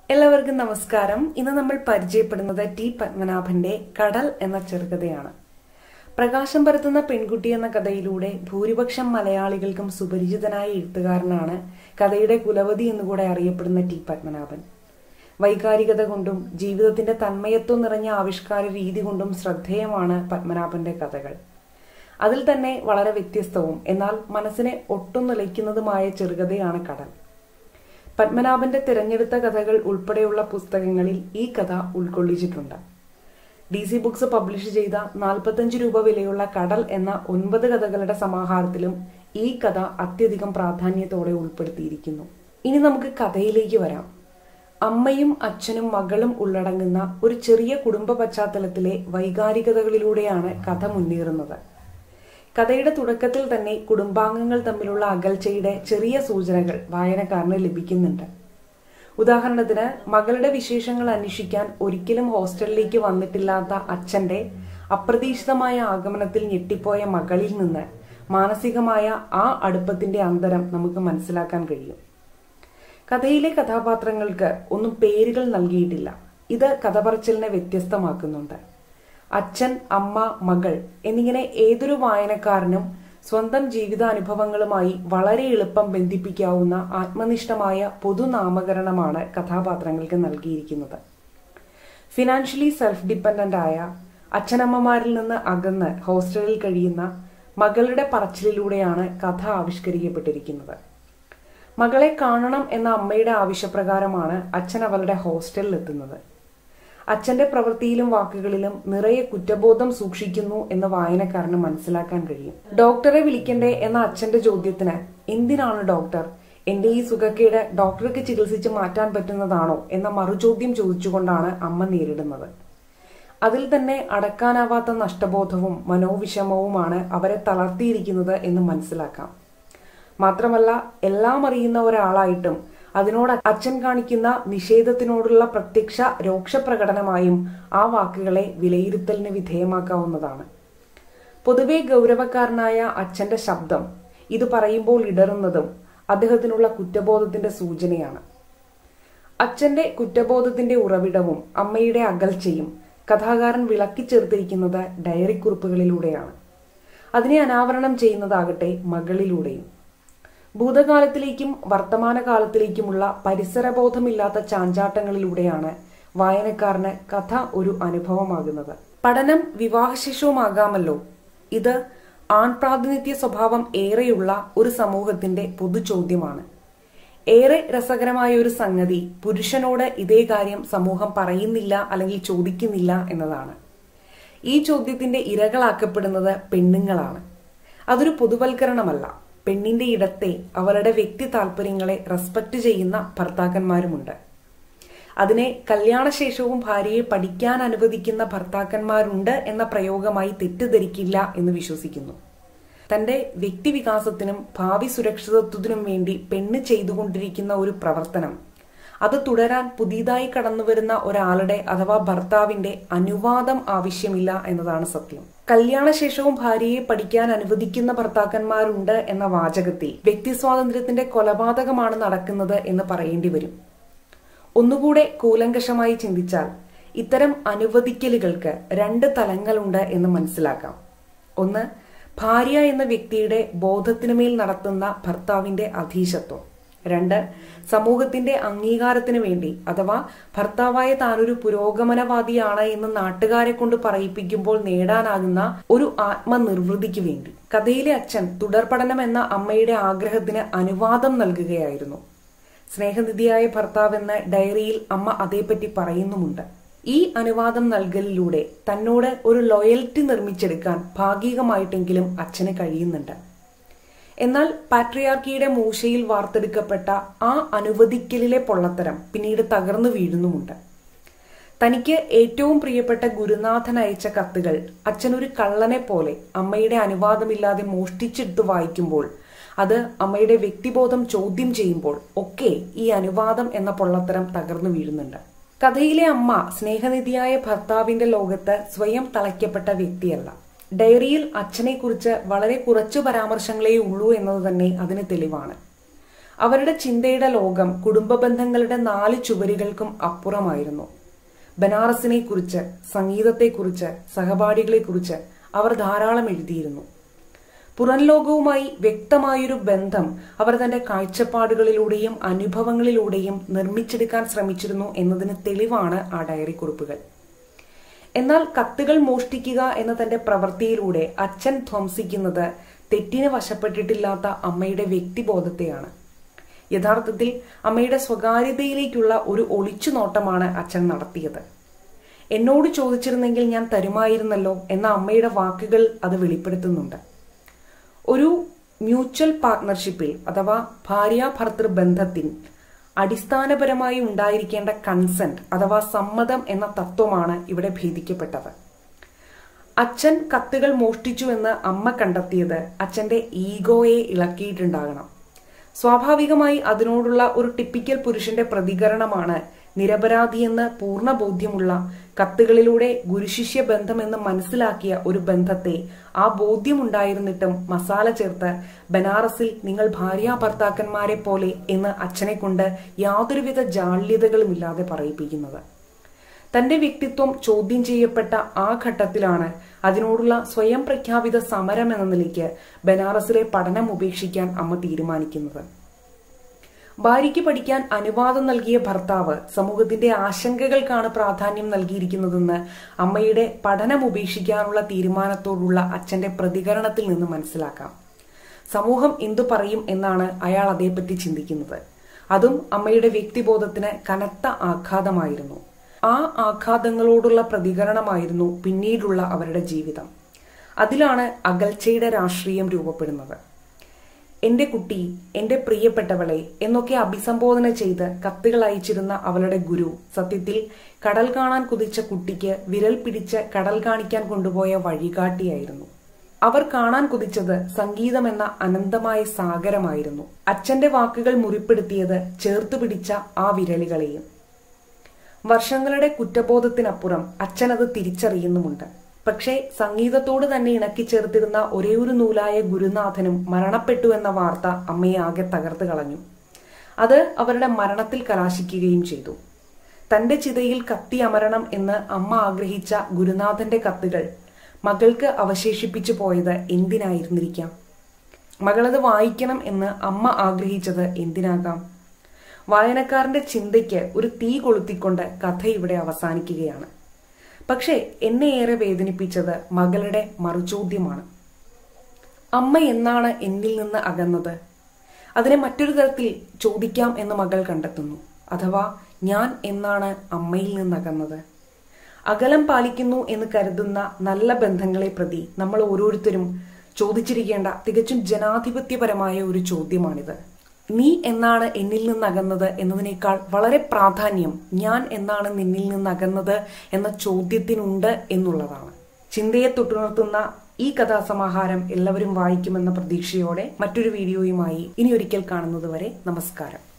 എല്ലാവർക്കും നമസ്കാരം ഇന്ന് നമ്മൾ പരിചയപ്പെടുന്നത് ടി പത്മനാഭന്റെ കടൽ എന്ന ചെറുകഥയാണ് പ്രകാശം പരത്തുന്ന പെൺകുട്ടി എന്ന കഥയിലൂടെ ഭൂരിപക്ഷം മലയാളികൾക്കും സുപരിചിതനായ എഴുത്തുകാരനാണ് കഥയുടെ കുലവതി എന്നുകൂടെ അറിയപ്പെടുന്ന ടി പത്മനാഭൻ വൈകാരികത കൊണ്ടും ജീവിതത്തിന്റെ തന്മയത്വം നിറഞ്ഞ ആവിഷ്കാര രീതി കൊണ്ടും ശ്രദ്ധേയമാണ് പത്മനാഭന്റെ കഥകൾ അതിൽ തന്നെ വളരെ വ്യത്യസ്തവും എന്നാൽ മനസ്സിനെ ഒട്ടും നിലയ്ക്കുന്നതുമായ ചെറുകഥയാണ് കടൽ പത്മനാഭന്റെ തിരഞ്ഞെടുത്ത കഥകൾ ഉൾപ്പെടെയുള്ള പുസ്തകങ്ങളിൽ ഈ കഥ ഉൾക്കൊള്ളിച്ചിട്ടുണ്ട് ഡി സി ബുക്സ് പബ്ലിഷ് ചെയ്ത നാൽപ്പത്തഞ്ച് രൂപ വിലയുള്ള കടൽ എന്ന ഒൻപത് കഥകളുടെ സമാഹാരത്തിലും ഈ കഥ അത്യധികം പ്രാധാന്യത്തോടെ ഉൾപ്പെടുത്തിയിരിക്കുന്നു ഇനി നമുക്ക് കഥയിലേക്ക് വരാം അമ്മയും അച്ഛനും മകളും ഉള്ളടങ്ങുന്ന ഒരു ചെറിയ കുടുംബ പശ്ചാത്തലത്തിലെ വൈകാരികതകളിലൂടെയാണ് കഥ മുന്നേറുന്നത് കഥയുടെ തുടക്കത്തിൽ തന്നെ കുടുംബാംഗങ്ങൾ തമ്മിലുള്ള അകൽച്ചയുടെ ചെറിയ സൂചനകൾ വായനക്കാരന് ലഭിക്കുന്നുണ്ട് ഉദാഹരണത്തിന് മകളുടെ വിശേഷങ്ങൾ അന്വേഷിക്കാൻ ഒരിക്കലും ഹോസ്റ്റലിലേക്ക് വന്നിട്ടില്ലാത്ത അച്ഛന്റെ അപ്രതീക്ഷിതമായ ആഗമനത്തിൽ ഞെട്ടിപ്പോയ മകളിൽ നിന്ന് മാനസികമായ ആ അടുപ്പത്തിന്റെ അന്തരം നമുക്ക് മനസ്സിലാക്കാൻ കഴിയും കഥയിലെ കഥാപാത്രങ്ങൾക്ക് ഒന്നും പേരുകൾ നൽകിയിട്ടില്ല ഇത് കഥ പറച്ചിലിനെ വ്യത്യസ്തമാക്കുന്നുണ്ട് അച്ഛൻ അമ്മ മകൾ എന്നിങ്ങനെ ഏതൊരു വായനക്കാരനും സ്വന്തം ജീവിതാനുഭവങ്ങളുമായി വളരെ എളുപ്പം ബന്ധിപ്പിക്കാവുന്ന ആത്മനിഷ്ഠമായ പൊതുനാമകരണമാണ് കഥാപാത്രങ്ങൾക്ക് നൽകിയിരിക്കുന്നത് ഫിനാൻഷ്യലി സെൽഫ് ഡിപ്പെൻഡന്റ് ആയ അച്ഛനമ്മമാരിൽ നിന്ന് അകന്ന് ഹോസ്റ്റലിൽ കഴിയുന്ന മകളുടെ പറച്ചിലിലൂടെയാണ് കഥ ആവിഷ്കരിക്കപ്പെട്ടിരിക്കുന്നത് മകളെ കാണണം എന്ന അമ്മയുടെ ആവശ്യപ്രകാരമാണ് അച്ഛൻ അവളുടെ ഹോസ്റ്റലിൽ എത്തുന്നത് അച്ഛന്റെ പ്രവൃത്തിയിലും വാക്കുകളിലും നിറയെ കുറ്റബോധം സൂക്ഷിക്കുന്നു എന്ന് വായനക്കാരന് മനസ്സിലാക്കാൻ കഴിയും ഡോക്ടറെ വിളിക്കണ്ടേ എന്ന അച്ഛന്റെ ചോദ്യത്തിന് എന്തിനാണ് ഡോക്ടർ എന്റെ ഈ സുഖക്കേട് ഡോക്ടർക്ക് ചികിത്സിച്ച് മാറ്റാൻ പറ്റുന്നതാണോ എന്ന മറുചോദ്യം ചോദിച്ചുകൊണ്ടാണ് അമ്മ നേരിടുന്നത് അതിൽ തന്നെ അടക്കാനാവാത്ത നഷ്ടബോധവും മനോവിഷമവുമാണ് അവരെ തളർത്തിയിരിക്കുന്നത് എന്ന് മനസ്സിലാക്കാം മാത്രമല്ല എല്ലാം അറിയുന്ന ഒരാളായിട്ടും അതിനോട് അച്ഛൻ കാണിക്കുന്ന നിഷേധത്തിനോടുള്ള പ്രത്യക്ഷ രോക്ഷപ്രകടനമായും ആ വാക്കുകളെ വിലയിരുത്തലിന് വിധേയമാക്കാവുന്നതാണ് പൊതുവെ ഗൗരവക്കാരനായ അച്ഛന്റെ ശബ്ദം ഇത് പറയുമ്പോൾ ഇടറുന്നതും അദ്ദേഹത്തിനുള്ള കുറ്റബോധത്തിന്റെ സൂചനയാണ് അച്ഛന്റെ കുറ്റബോധത്തിന്റെ ഉറവിടവും അമ്മയുടെ അകൽച്ചയും കഥാകാരൻ വിളക്കിച്ചേർത്തിരിക്കുന്നത് ഡയറി കുറിപ്പുകളിലൂടെയാണ് അതിനെ അനാവരണം ചെയ്യുന്നതാകട്ടെ മകളിലൂടെയും ഭൂതകാലത്തിലേക്കും വർത്തമാനകാലത്തിലേക്കുമുള്ള പരിസരബോധമില്ലാത്ത ചാഞ്ചാട്ടങ്ങളിലൂടെയാണ് വായനക്കാരന് കഥ ഒരു അനുഭവമാകുന്നത് പഠനം വിവാഹശേഷവുമാകാമല്ലോ ഇത് ആൺപ്രാതിനിധ്യ സ്വഭാവം ഏറെയുള്ള ഒരു സമൂഹത്തിന്റെ പൊതു ചോദ്യമാണ് ഏറെ രസകരമായ ഒരു സംഗതി പുരുഷനോട് ഇതേ കാര്യം സമൂഹം പറയുന്നില്ല അല്ലെങ്കിൽ ചോദിക്കുന്നില്ല എന്നതാണ് ഈ ചോദ്യത്തിന്റെ ഇരകളാക്കപ്പെടുന്നത് പെണ്ണുങ്ങളാണ് അതൊരു പൊതുവൽക്കരണമല്ല പെണ്ണിന്റെ ഇടത്തെ അവരുടെ വ്യക്തി താല്പര്യങ്ങളെ റെസ്പെക്ട് ചെയ്യുന്ന ഭർത്താക്കന്മാരുമുണ്ട് അതിനെ കല്യാണശേഷവും ഭാര്യയെ പഠിക്കാൻ അനുവദിക്കുന്ന ഭർത്താക്കന്മാരുണ്ട് എന്ന പ്രയോഗമായി തെറ്റിദ്ധരിക്കില്ല എന്ന് വിശ്വസിക്കുന്നു തന്റെ വ്യക്തിവികാസത്തിനും ഭാവി സുരക്ഷിതത്വത്തിനും വേണ്ടി പെണ്ണ് ചെയ്തുകൊണ്ടിരിക്കുന്ന ഒരു പ്രവർത്തനം അത് തുടരാൻ പുതിയതായി കടന്നുവരുന്ന ഒരാളുടെ അഥവാ ഭർത്താവിന്റെ അനുവാദം ആവശ്യമില്ല എന്നതാണ് സത്യം കല്യാണശേഷവും ഭാര്യയെ പഠിക്കാൻ അനുവദിക്കുന്ന ഭർത്താക്കന്മാരുണ്ട് എന്ന വാചകത്തിൽ വ്യക്തി സ്വാതന്ത്ര്യത്തിന്റെ കൊലപാതകമാണ് നടക്കുന്നത് എന്ന് പറയേണ്ടി വരും ഒന്നുകൂടെ കൂലങ്കഷമായി ചിന്തിച്ചാൽ ഇത്തരം അനുവദിക്കലുകൾക്ക് രണ്ട് തലങ്ങളുണ്ട് എന്ന് മനസ്സിലാക്കാം ഒന്ന് ഭാര്യ എന്ന വ്യക്തിയുടെ ബോധത്തിനുമേൽ നടത്തുന്ന ഭർത്താവിന്റെ അധീശത്വം രണ്ട് സമൂഹത്തിന്റെ അംഗീകാരത്തിന് വേണ്ടി അഥവാ ഭർത്താവായ താനൊരു പുരോഗമനവാദിയാണ് എന്ന് നാട്ടുകാരെ കൊണ്ട് പറയിപ്പിക്കുമ്പോൾ നേടാനാകുന്ന ഒരു ആത്മനിർവൃതിക്ക് വേണ്ടി കഥയിലെ അച്ഛൻ തുടർ പഠനം എന്ന അമ്മയുടെ ആഗ്രഹത്തിന് അനുവാദം നൽകുകയായിരുന്നു സ്നേഹനിധിയായ ഭർത്താവെന്ന് ഡയറിയിൽ അമ്മ അതേപ്പറ്റി പറയുന്നുമുണ്ട് ഈ അനുവാദം നൽകലിലൂടെ തന്നോട് ഒരു ലോയൽറ്റി നിർമ്മിച്ചെടുക്കാൻ ഭാഗികമായിട്ടെങ്കിലും അച്ഛന് കഴിയുന്നുണ്ട് എന്നാൽ പാട്രിയാർക്കിയുടെ മൂശയിൽ വാർത്തെടുക്കപ്പെട്ട ആ അനുവദിക്കലിലെ പൊള്ളത്തരം പിന്നീട് തകർന്നു വീഴുന്നുമുണ്ട് തനിക്ക് ഏറ്റവും പ്രിയപ്പെട്ട ഗുരുനാഥൻ അയച്ച കത്തുകൾ അച്ഛനൊരു കള്ളനെ പോലെ അമ്മയുടെ അനുവാദമില്ലാതെ മോഷ്ടിച്ചെടുത്ത് വായിക്കുമ്പോൾ അത് അമ്മയുടെ വ്യക്തിബോധം ചോദ്യം ചെയ്യുമ്പോൾ ഒക്കെ ഈ അനുവാദം എന്ന പൊള്ളത്തരം തകർന്നു വീഴുന്നുണ്ട് കഥയിലെ അമ്മ സ്നേഹനിധിയായ ഭർത്താവിന്റെ ലോകത്ത് സ്വയം തളയ്ക്കപ്പെട്ട വ്യക്തിയല്ല ഡയറിയിൽ അച്ഛനെക്കുറിച്ച് വളരെ കുറച്ചു പരാമർശങ്ങളേ ഉള്ളൂ എന്നത് തന്നെ അതിന് തെളിവാണ് അവരുടെ ചിന്തയുടെ ലോകം കുടുംബ ബന്ധങ്ങളുടെ നാല് ചുവരുകൾക്കും അപ്പുറമായിരുന്നു ബനാറസിനെ കുറിച്ച് സംഗീതത്തെക്കുറിച്ച് സഹപാഠികളെക്കുറിച്ച് അവർ ധാരാളം എഴുതിയിരുന്നു പുറം ലോകവുമായി വ്യക്തമായൊരു ബന്ധം അവർ തന്റെ കാഴ്ചപ്പാടുകളിലൂടെയും അനുഭവങ്ങളിലൂടെയും നിർമ്മിച്ചെടുക്കാൻ ശ്രമിച്ചിരുന്നു എന്നതിന് തെളിവാണ് ആ ഡയറി കുറിപ്പുകൾ എന്നാൽ കത്തുകൾ മോഷ്ടിക്കുക എന്ന തന്റെ പ്രവൃത്തിയിലൂടെ അച്ഛൻ ധ്വംസിക്കുന്നത് തെറ്റിന് വശപ്പെട്ടിട്ടില്ലാത്ത അമ്മയുടെ വ്യക്തിബോധത്തെയാണ് യഥാർത്ഥത്തിൽ അമ്മയുടെ സ്വകാര്യതയിലേക്കുള്ള ഒരു ഒളിച്ചുനോട്ടമാണ് അച്ഛൻ നടത്തിയത് എന്നോട് ചോദിച്ചിരുന്നെങ്കിൽ ഞാൻ തരുമായിരുന്നല്ലോ എന്ന അമ്മയുടെ വാക്കുകൾ അത് വെളിപ്പെടുത്തുന്നുണ്ട് ഒരു മ്യൂച്വൽ പാർട്ട്ണർഷിപ്പിൽ അഥവാ ഭാര്യാഭർത്തൃ ബന്ധത്തിൽ അടിസ്ഥാനപരമായി ഉണ്ടായിരിക്കേണ്ട കൺസെന്റ് അഥവാ സമ്മതം എന്ന തത്വമാണ് ഇവിടെ ഭേദിക്കപ്പെട്ടത് അച്ഛൻ കത്തുകൾ മോഷ്ടിച്ചു എന്ന് അമ്മ കണ്ടെത്തിയത് അച്ഛന്റെ ഈഗോയെ ഇളക്കിയിട്ടുണ്ടാകണം സ്വാഭാവികമായി അതിനോടുള്ള ഒരു ടിപ്പിക്കൽ പുരുഷന്റെ പ്രതികരണമാണ് നിരപരാധിയെന്ന് പൂർണ്ണ ബോധ്യമുള്ള കത്തുകളിലൂടെ ഗുരുശിഷ്യ ബന്ധമെന്ന് മനസ്സിലാക്കിയ ഒരു ബന്ധത്തെ ആ ബോധ്യമുണ്ടായിരുന്നിട്ടും മസാല ചേർത്ത് ബനാറസിൽ നിങ്ങൾ ഭാര്യ ഭർത്താക്കന്മാരെ പോലെ എന്ന് അച്ഛനെ കൊണ്ട് യാതൊരുവിധ ജാള്യതകളുമില്ലാതെ പറയിപ്പിക്കുന്നത് തന്റെ വ്യക്തിത്വം ചോദ്യം ചെയ്യപ്പെട്ട ആ ഘട്ടത്തിലാണ് അതിനോടുള്ള സ്വയം പ്രഖ്യാപിത സമരം എന്ന നിലയ്ക്ക് ബനാറസിലെ പഠനം ഉപേക്ഷിക്കാൻ അമ്മ തീരുമാനിക്കുന്നത് ഭാര്യയ്ക്ക് പഠിക്കാൻ അനുവാദം നൽകിയ ഭർത്താവ് സമൂഹത്തിന്റെ ആശങ്കകൾക്കാണ് പ്രാധാന്യം നൽകിയിരിക്കുന്നതെന്ന് അമ്മയുടെ പഠനം ഉപേക്ഷിക്കാനുള്ള തീരുമാനത്തോടുള്ള അച്ഛന്റെ പ്രതികരണത്തിൽ നിന്ന് മനസ്സിലാക്കാം സമൂഹം എന്തു പറയും എന്നാണ് അയാൾ അതേപ്പറ്റി ചിന്തിക്കുന്നത് അതും അമ്മയുടെ വ്യക്തിബോധത്തിന് കനത്ത ആഘാതമായിരുന്നു ആ ആഘാതങ്ങളോടുള്ള പ്രതികരണമായിരുന്നു പിന്നീടുള്ള അവരുടെ ജീവിതം അതിലാണ് അകൽച്ചയുടെ രാഷ്ട്രീയം രൂപപ്പെടുന്നത് എന്റെ കുട്ടി എന്റെ പ്രിയപ്പെട്ടവളെ എന്നൊക്കെ അഭിസംബോധന ചെയ്ത് കത്തുകൾ അയച്ചിരുന്ന അവളുടെ ഗുരു സത്യത്തിൽ കടൽ കാണാൻ കുതിച്ച കുട്ടിക്ക് വിരൽ പിടിച്ച് കടൽ കാണിക്കാൻ കൊണ്ടുപോയ വഴികാട്ടിയായിരുന്നു അവർ കാണാൻ കുതിച്ചത് സംഗീതം എന്ന അനന്തമായ സാഗരമായിരുന്നു അച്ഛന്റെ വാക്കുകൾ മുറിപ്പെടുത്തിയത് ചേർത്തു പിടിച്ച ആ വിരലുകളെയും വർഷങ്ങളുടെ കുറ്റബോധത്തിനപ്പുറം അച്ഛൻ അത് തിരിച്ചറിയുന്നുമുണ്ട് പക്ഷേ സംഗീതത്തോട് തന്നെ ഇണക്കി ചേർത്തിരുന്ന ഒരേ ഒരു നൂലായ ഗുരുനാഥനും മരണപ്പെട്ടു എന്ന വാർത്ത അമ്മയെ ആകെ തകർത്ത് കളഞ്ഞു അത് അവരുടെ മരണത്തിൽ കലാശിക്കുകയും ചെയ്തു തന്റെ ചിതയിൽ കത്തി അമരണം എന്ന് അമ്മ ആഗ്രഹിച്ച ഗുരുനാഥന്റെ കത്തുകൾ മകൾക്ക് അവശേഷിപ്പിച്ചു പോയത് എന്തിനായിരുന്നിരിക്കാം മകളത് വായിക്കണം എന്ന് അമ്മ ആഗ്രഹിച്ചത് എന്തിനാകാം വായനക്കാരന്റെ ചിന്തയ്ക്ക് ഒരു തീ കൊളുത്തിക്കൊണ്ട് കഥ ഇവിടെ അവസാനിക്കുകയാണ് പക്ഷേ എന്നെ ഏറെ വേദനിപ്പിച്ചത് മകളുടെ മറുചോദ്യമാണ് അമ്മ എന്നാണ് എന്നിൽ നിന്ന് അകന്നത് അതിനെ മറ്റൊരു തരത്തിൽ ചോദിക്കാം എന്ന് മകൾ കണ്ടെത്തുന്നു അഥവാ ഞാൻ എന്നാണ് അമ്മയിൽ നിന്ന് അകന്നത് അകലം പാലിക്കുന്നു എന്ന് കരുതുന്ന നല്ല ബന്ധങ്ങളെ പ്രതി നമ്മൾ ഓരോരുത്തരും ചോദിച്ചിരിക്കേണ്ട തികച്ചും ജനാധിപത്യപരമായ ഒരു ചോദ്യമാണിത് നീ എന്നാണ് എന്നിൽ നിന്ന് അകന്നത് എന്നതിനേക്കാൾ വളരെ പ്രാധാന്യം ഞാൻ എന്നാണ് നിന്നിൽ നിന്ന് അകന്നത് എന്ന ചോദ്യത്തിനുണ്ട് എന്നുള്ളതാണ് ചിന്തയെ തൊട്ടുണർത്തുന്ന ഈ കഥാസമാഹാരം എല്ലാവരും വായിക്കുമെന്ന പ്രതീക്ഷയോടെ മറ്റൊരു വീഡിയോയുമായി ഇനി ഒരിക്കൽ കാണുന്നതുവരെ നമസ്കാരം